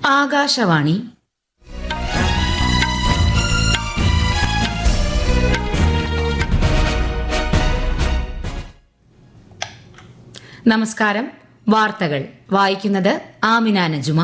ആകാശവാണി നമസ്കാരം വാർത്തകൾ വായിക്കുന്നത് ആമിന നജുമ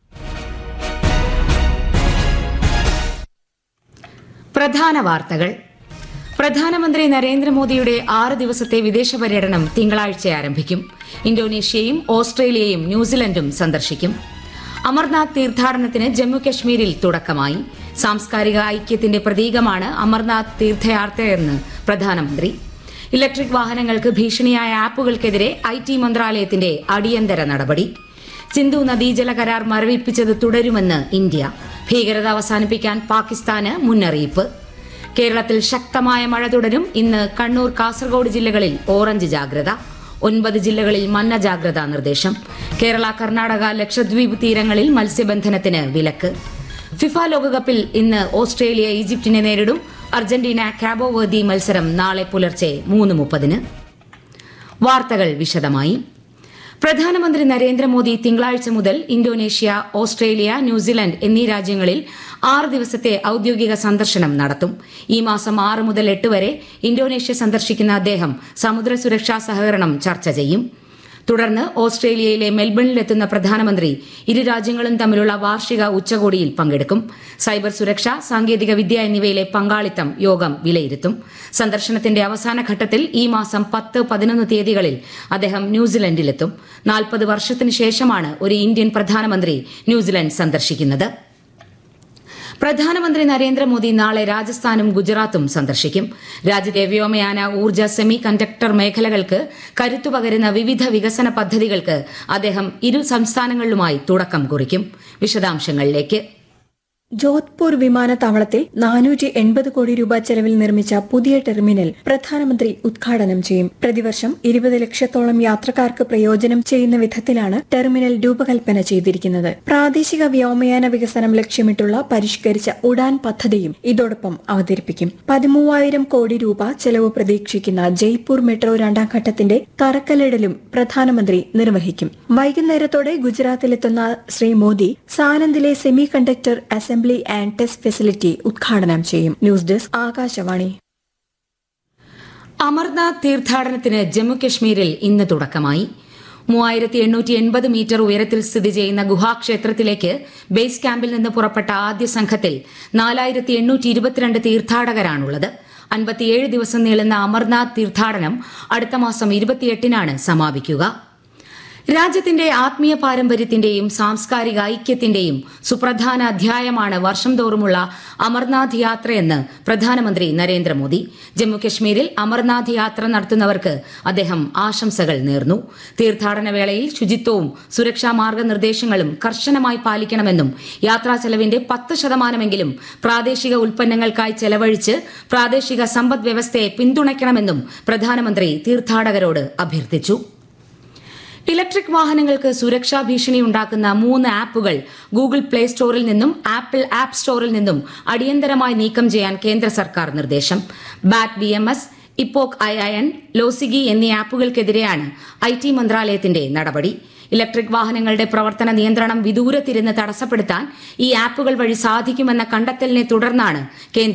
പ്രധാന വാർത്തകൾ പ്രധാനമന്ത്രി നരേന്ദ്രമോദിയുടെ ആറ് ദിവസത്തെ വിദേശ പര്യടനം തിങ്കളാഴ്ച ആരംഭിക്കും ഇന്തോനേഷ്യയും ഓസ്ട്രേലിയയും ന്യൂസിലൻഡും സന്ദർശിക്കും അമർനാഥ് തീർത്ഥാടനത്തിന് ജമ്മുകശ്മീരിൽ തുടക്കമായി സാംസ്കാരിക ഐക്യത്തിന്റെ പ്രതീകമാണ് അമർനാഥ് തീർത്ഥയാത്രയെന്ന് പ്രധാനമന്ത്രി ഇലക്ട്രിക് വാഹനങ്ങൾക്ക് ഭീഷണിയായ ആപ്പുകൾക്കെതിരെ ഐ ടി മന്ത്രാലയത്തിന്റെ അടിയന്തര നടപടി സിന്ധു നദീജല കരാർ മരവിപ്പിച്ചത് തുടരുമെന്ന് ഇന്ത്യ ഭീകരത അവസാനിപ്പിക്കാൻ പാകിസ്ഥാന് മുന്നറിയിപ്പ് കേരളത്തിൽ ശക്തമായ മഴ തുടരും ഇന്ന് കണ്ണൂർ കാസർഗോഡ് ജില്ലകളിൽ ഓറഞ്ച് ജാഗ്രത ഒൻപത് ജില്ലകളിൽ മഞ്ഞ ജാഗ്രതാ നിർദ്ദേശം കേരള കർണാടക ലക്ഷദ്വീപ് തീരങ്ങളിൽ മത്സ്യബന്ധനത്തിന് വിലക്ക് ഫിഫ ലോകകപ്പിൽ ഇന്ന് ഓസ്ട്രേലിയ ഈജിപ്തിനെ നേരിടും അർജന്റീന കാബോവേർദി മത്സരം നാളെ പുലർച്ചെ മൂന്ന് മുപ്പതിന് വാർത്തകൾ വിശദമായി പ്രധാനമന്ത്രി നരേന്ദ്രമോദി തിങ്കളാഴ്ച മുതൽ ഇന്തോനേഷ്യ ഓസ്ട്രേലിയ ന്യൂസിലൻഡ് എന്നീ രാജ്യങ്ങളിൽ ആറ് ദിവസത്തെ ഔദ്യോഗിക സന്ദർശനം നടത്തും ഈ മാസം ആറ് മുതൽ എട്ട് വരെ ഇന്തോനേഷ്യ സന്ദർശിക്കുന്ന അദ്ദേഹം സമുദ്ര സുരക്ഷാ സഹകരണം ചർച്ച ചെയ്യും തുടർന്ന് ഓസ്ട്രേലിയയിലെ മെൽബണിലെത്തുന്ന പ്രധാനമന്ത്രി ഇരു രാജ്യങ്ങളും തമ്മിലുള്ള വാർഷിക ഉച്ചകോടിയിൽ പങ്കെടുക്കും സൈബർ സുരക്ഷ സാങ്കേതിക വിദ്യ എന്നിവയിലെ പങ്കാളിത്തം യോഗം വിലയിരുത്തും സന്ദർശനത്തിന്റെ അവസാന ഘട്ടത്തിൽ ഈ മാസം പത്ത് പതിനൊന്ന് തീയതികളിൽ അദ്ദേഹം ന്യൂസിലൻഡിലെത്തും നാൽപ്പത് വർഷത്തിന് ശേഷമാണ് ഒരു ഇന്ത്യൻ പ്രധാനമന്ത്രി ന്യൂസിലൻഡ് സന്ദർശിക്കുന്നത് പ്രധാനമന്ത്രി നരേന്ദ്രമോദി നാളെ രാജസ്ഥാനും ഗുജറാത്തും സന്ദർശിക്കും രാജ്യത്തെ വ്യോമയാന ഊർജ്ജ സെമി കണ്ടക്ടർ മേഖലകൾക്ക് കരുത്തുപകരുന്ന വിവിധ വികസന പദ്ധതികൾക്ക് അദ്ദേഹം ഇരു സംസ്ഥാനങ്ങളിലുമായി തുടക്കം കുറിക്കും വിശദാംശങ്ങളിലേക്ക് ജോധ്പൂർ വിമാനത്താവളത്തിൽ നാനൂറ്റി എൺപത് കോടി രൂപ ചെലവിൽ നിർമ്മിച്ച പുതിയ ടെർമിനൽ പ്രധാനമന്ത്രി ഉദ്ഘാടനം ചെയ്യും പ്രതിവർഷം ഇരുപത് ലക്ഷത്തോളം യാത്രക്കാർക്ക് പ്രയോജനം ചെയ്യുന്ന വിധത്തിലാണ് ടെർമിനൽ രൂപകൽപ്പന ചെയ്തിരിക്കുന്നത് പ്രാദേശിക വ്യോമയാന വികസനം ലക്ഷ്യമിട്ടുള്ള പരിഷ്കരിച്ച ഉഡാൻ പദ്ധതിയും ഇതോടൊപ്പം അവതരിപ്പിക്കും പതിമൂവായിരം കോടി രൂപ ചെലവ് പ്രതീക്ഷിക്കുന്ന ജയ്പൂർ മെട്രോ രണ്ടാം ഘട്ടത്തിന്റെ തറക്കല്ലിടലും പ്രധാനമന്ത്രി നിർവഹിക്കും വൈകുന്നേരത്തോടെ ഗുജറാത്തിലെത്തുന്ന ശ്രീ മോദി സാനന്ദിലെ semiconductor assembly and test facility ഉദ്ഘാടനം ചെയ്യും ന്യൂസ് ഡെസ്ക് ആകാശവാണി അമർനാഥ് തീർത്ഥാടനത്തിന് ജമ്മുകശ്മീരിൽ ഇന്ന് തുടക്കമായി മൂവായിരത്തി എണ്ണൂറ്റി എൺപത് മീറ്റർ ഉയരത്തിൽ സ്ഥിതി ചെയ്യുന്ന ഗുഹാക്ഷേത്രത്തിലേക്ക് ബേസ് ക്യാമ്പിൽ നിന്ന് പുറപ്പെട്ട ആദ്യ സംഘത്തിൽ നാലായിരത്തി എണ്ണൂറ്റി ഇരുപത്തിരണ്ട് തീർത്ഥാടകരാണുള്ളത് അൻപത്തിയേഴ് ദിവസം നീളുന്ന അമർനാഥ് തീർത്ഥാടനം അടുത്ത മാസം ഇരുപത്തിയെട്ടിനാണ് സമാപിക്കുക രാജ്യത്തിന്റെ ആത്മീയ പാരമ്പര്യത്തിന്റെയും സാംസ്കാരിക ഐക്യത്തിന്റെയും സുപ്രധാന അധ്യായമാണ് വർഷം തോറുമുള്ള അമർനാഥ് യാത്രയെന്ന് പ്രധാനമന്ത്രി നരേന്ദ്രമോദി ജമ്മുകശ്മീരിൽ അമർനാഥ് യാത്ര നടത്തുന്നവർക്ക് അദ്ദേഹം ആശംസകൾ നേർന്നു തീർത്ഥാടന വേളയിൽ ശുചിത്വവും സുരക്ഷാ മാർഗനിർദ്ദേശങ്ങളും കർശനമായി പാലിക്കണമെന്നും യാത്രാ ചെലവിന്റെ പത്ത് ശതമാനമെങ്കിലും പ്രാദേശിക ഉൽപ്പന്നങ്ങൾക്കായി ചെലവഴിച്ച് പ്രാദേശിക സമ്പദ് വ്യവസ്ഥയെ പിന്തുണയ്ക്കണമെന്നും പ്രധാനമന്ത്രി തീർത്ഥാടകരോട് അഭ്യർത്ഥിച്ചു ഇലക്ട്രിക് വാഹനങ്ങൾക്ക് സുരക്ഷാ ഭീഷണി ഉണ്ടാക്കുന്ന മൂന്ന് ആപ്പുകൾ ഗൂഗിൾ പ്ലേ സ്റ്റോറിൽ നിന്നും ആപ്പിൾ ആപ്പ് സ്റ്റോറിൽ നിന്നും അടിയന്തരമായി നീക്കം ചെയ്യാൻ കേന്ദ്ര സർക്കാർ നിർദ്ദേശം ബാറ്റ് ബി എം എസ് ഇപ്പോക് ഐ അയൺ ലോസിഗി എന്നീ ആപ്പുകൾക്കെതിരെയാണ് ഐ ടി മന്ത്രാലയത്തിന്റെ നടപടി ഇലക്ട്രിക് വാഹനങ്ങളുടെ പ്രവർത്തന നിയന്ത്രണം വിദൂരത്തിരുന്ന് തടസ്സപ്പെടുത്താൻ ഈ ആപ്പുകൾ വഴി സാധിക്കുമെന്ന കണ്ടെത്തലിനെ തുടർന്നാണ് കേന്ദ്ര